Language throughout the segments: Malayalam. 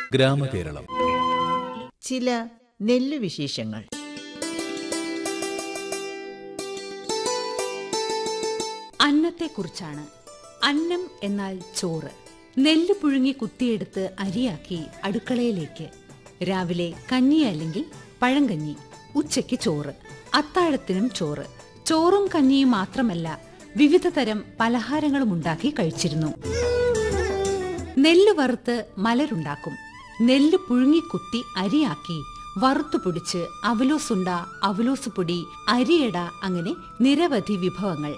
ഗ്രാമകേരളം ചില നെല്ലു വിശേഷങ്ങൾ അന്നത്തെക്കുറിച്ചാണ് അന്നം എന്നാൽ ചോറ് നെല്ല് പുഴുങ്ങി കുത്തിയെടുത്ത് അരിയാക്കി അടുക്കളയിലേക്ക് രാവിലെ കഞ്ഞി അല്ലെങ്കിൽ പഴങ്കഞ്ഞി ഉച്ചയ്ക്ക് ചോറ് അത്താഴത്തിനും ചോറ് ചോറും കഞ്ഞിയും മാത്രമല്ല വിവിധ തരം പലഹാരങ്ങളും ഉണ്ടാക്കി കഴിച്ചിരുന്നു നെല്ല് വറുത്ത് മലരുണ്ടാക്കും നെല്ല് പുഴുങ്ങി കുത്തി അരിയാക്കി വറുത്തു പൊടിച്ച് അവലോസുണ്ട അവലോസ് പൊടി അരിയട അങ്ങനെ നിരവധി വിഭവങ്ങൾ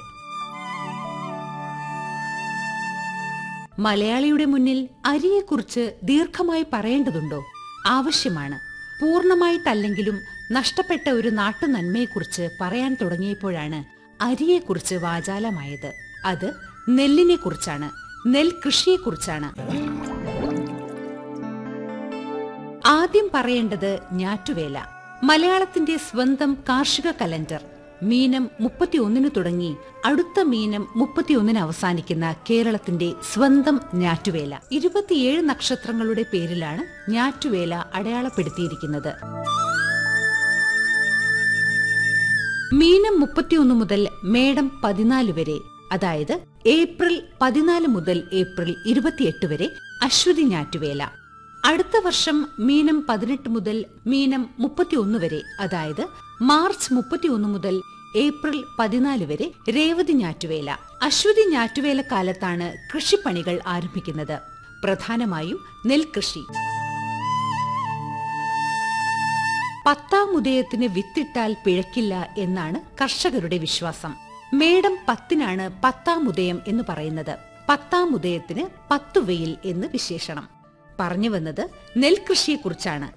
മലയാളിയുടെ മുന്നിൽ അരിയെക്കുറിച്ച് ദീർഘമായി പറയേണ്ടതുണ്ടോ ആവശ്യമാണ് പൂർണ്ണമായിട്ടല്ലെങ്കിലും നഷ്ടപ്പെട്ട ഒരു നാട്ടു നന്മയെക്കുറിച്ച് പറയാൻ തുടങ്ങിയപ്പോഴാണ് അരിയെക്കുറിച്ച് വാചാലമായത് അത് നെല്ലിനെക്കുറിച്ചാണ് നെൽകൃഷിയെക്കുറിച്ചാണ് ആദ്യം പറയേണ്ടത് ഞാറ്റുവേല മലയാളത്തിന്റെ സ്വന്തം കാർഷിക കലണ്ടർ മീനം മുപ്പത്തിയൊന്നിന് തുടങ്ങി അടുത്ത മീനം മുപ്പത്തിയൊന്നിന് അവസാനിക്കുന്ന കേരളത്തിന്റെ സ്വന്തം ഞാറ്റുവേല ഇരുപത്തിയേഴ് നക്ഷത്രങ്ങളുടെ പേരിലാണ് ഞാറ്റുവേല അടയാളപ്പെടുത്തിയിരിക്കുന്നത് മീനം മുപ്പത്തിയൊന്ന് മുതൽ മേടം പതിനാല് വരെ അതായത് ഏപ്രിൽ പതിനാല് മുതൽ ഏപ്രിൽ ഇരുപത്തിയെട്ട് വരെ അശ്വതി ഞാറ്റുവേല അടുത്ത വർഷം മീനം പതിനെട്ട് മുതൽ മീനം മുപ്പത്തിയൊന്ന് വരെ അതായത് മാർച്ച് മുപ്പത്തിയൊന്ന് മുതൽ ഏപ്രിൽ പതിനാല് വരെ രേവതി ഞാറ്റുവേല അശ്വതി ഞാറ്റുവേല കാലത്താണ് കൃഷിപ്പണികൾ ആരംഭിക്കുന്നത് പ്രധാനമായും നെൽകൃഷി പത്താം ഉദയത്തിന് വിത്തിട്ടാൽ പിഴക്കില്ല എന്നാണ് കർഷകരുടെ വിശ്വാസം മേടം പത്തിനാണ് പത്താം ഉദയം എന്ന് പറയുന്നത് പത്താം ഉദയത്തിന് പത്തു വെയിൽ എന്ന് വിശേഷണം പറഞ്ഞു വന്നത് നെൽകൃഷിയെക്കുറിച്ചാണ്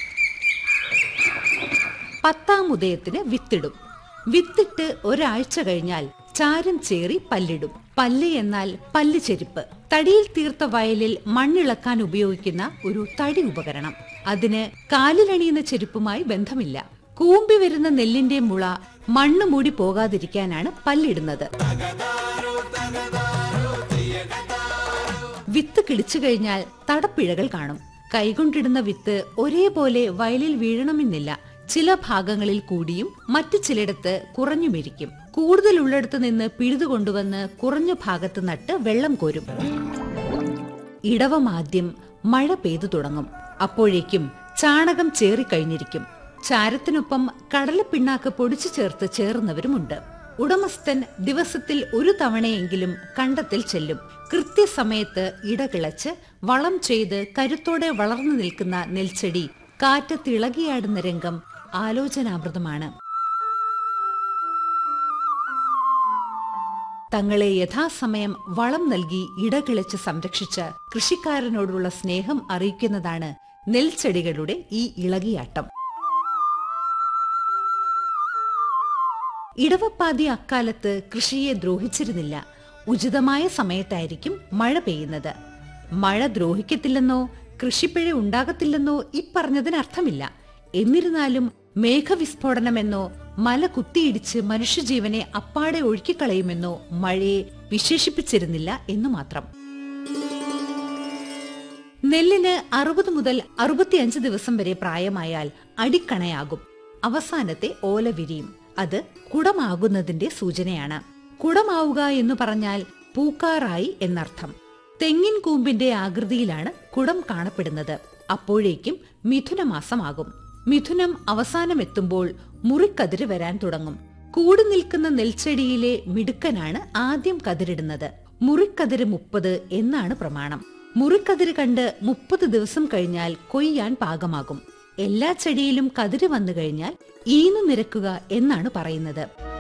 പത്താം ഉദയത്തിന് വിത്തിടും വിത്തിട്ട് ഒരാഴ്ച കഴിഞ്ഞാൽ ചാരം ചേറി പല്ലിടും പല്ല് എന്നാൽ പല്ല് ചെരുപ്പ് തടിയിൽ തീർത്ത വയലിൽ മണ്ണിളക്കാൻ ഉപയോഗിക്കുന്ന ഒരു തടി ഉപകരണം അതിന് കാലിലണിയുന്ന ചെരുപ്പുമായി ബന്ധമില്ല കൂമ്പി വരുന്ന നെല്ലിന്റെ മുള മണ്ണ് മൂടി പോകാതിരിക്കാനാണ് പല്ലിടുന്നത് വിത്ത് കിളിച്ചു കഴിഞ്ഞാൽ തടപ്പിഴകൾ കാണും കൈകൊണ്ടിടുന്ന വിത്ത് ഒരേപോലെ വയലിൽ വീഴണമെന്നില്ല ചില ഭാഗങ്ങളിൽ കൂടിയും മറ്റു ചിലയിടത്ത് കുറഞ്ഞുമിരിക്കും കൂടുതലുള്ളിടത്ത് നിന്ന് പിഴുതുകൊണ്ടുവന്ന് കുറഞ്ഞ ഭാഗത്ത് നട്ട് വെള്ളം കോരും ഇടവമാദ്യം മഴ പെയ്തു തുടങ്ങും അപ്പോഴേക്കും ചാണകം ചേറിക്കഴിഞ്ഞിരിക്കും ചാരത്തിനൊപ്പം കടലപ്പിണ്ണാക്ക് പൊടിച്ചു ചേർത്ത് ചേർന്നവരുമുണ്ട് ഉടമസ്ഥൻ ദിവസത്തിൽ ഒരു തവണയെങ്കിലും കണ്ടത്തിൽ ചെല്ലും കൃത്യസമയത്ത് ഇടകിളച്ച് വളം ചെയ്ത് കരുത്തോടെ വളർന്നു നിൽക്കുന്ന നെൽച്ചെടി കാറ്റത്തിളകിയാടുന്ന രംഗം ആലോചനാമൃതമാണ് തങ്ങളെ യഥാസമയം വളം നൽകി ഇടകിളച്ച് സംരക്ഷിച്ച കൃഷിക്കാരനോടുള്ള സ്നേഹം അറിയിക്കുന്നതാണ് നെൽച്ചെടികളുടെ ഈ ഇളകിയാട്ടം ഇടവപ്പാതി അക്കാലത്ത് കൃഷിയെ ദ്രോഹിച്ചിരുന്നില്ല ഉചിതമായ സമയത്തായിരിക്കും മഴ പെയ്യുന്നത് മഴ ദ്രോഹിക്കത്തില്ലെന്നോ കൃഷിപ്പിഴ ഉണ്ടാകത്തില്ലെന്നോ ഇപ്പറഞ്ഞതിന് അർത്ഥമില്ല എന്നിരുന്നാലും മേഘവിസ്ഫോടനമെന്നോ മല കുത്തിയിടിച്ച് മനുഷ്യജീവനെ അപ്പാടെ ഒഴുക്കിക്കളയുമെന്നോ മഴയെ വിശേഷിപ്പിച്ചിരുന്നില്ല എന്നു മാത്രം നെല്ലിന് അറുപത് മുതൽ അറുപത്തിയഞ്ച് ദിവസം വരെ പ്രായമായാൽ അടിക്കണയാകും അവസാനത്തെ ഓല വിരിയും അത് കുടമാകുന്നതിന്റെ സൂചനയാണ് കുടമാവുക എന്ന് പറഞ്ഞാൽ പൂക്കാറായി എന്നർത്ഥം തെങ്ങിൻ കൂമ്പിന്റെ ആകൃതിയിലാണ് കുടം കാണപ്പെടുന്നത് അപ്പോഴേക്കും മിഥുനമാസമാകും മിഥുനം അവസാനമെത്തുമ്പോൾ മുറിക്കതിര് വരാൻ തുടങ്ങും കൂടി നിൽക്കുന്ന നെൽച്ചെടിയിലെ മിടുക്കനാണ് ആദ്യം കതിരിടുന്നത് മുറിക്കതിര് മുപ്പത് എന്നാണ് പ്രമാണം മുറിക്കതിര് കണ്ട് മുപ്പത് ദിവസം കഴിഞ്ഞാൽ കൊയ്യാൻ പാകമാകും എല്ലാ ചെടിയിലും കതിര് വന്നു കഴിഞ്ഞാൽ ഈന്നു നിരക്കുക എന്നാണ് പറയുന്നത്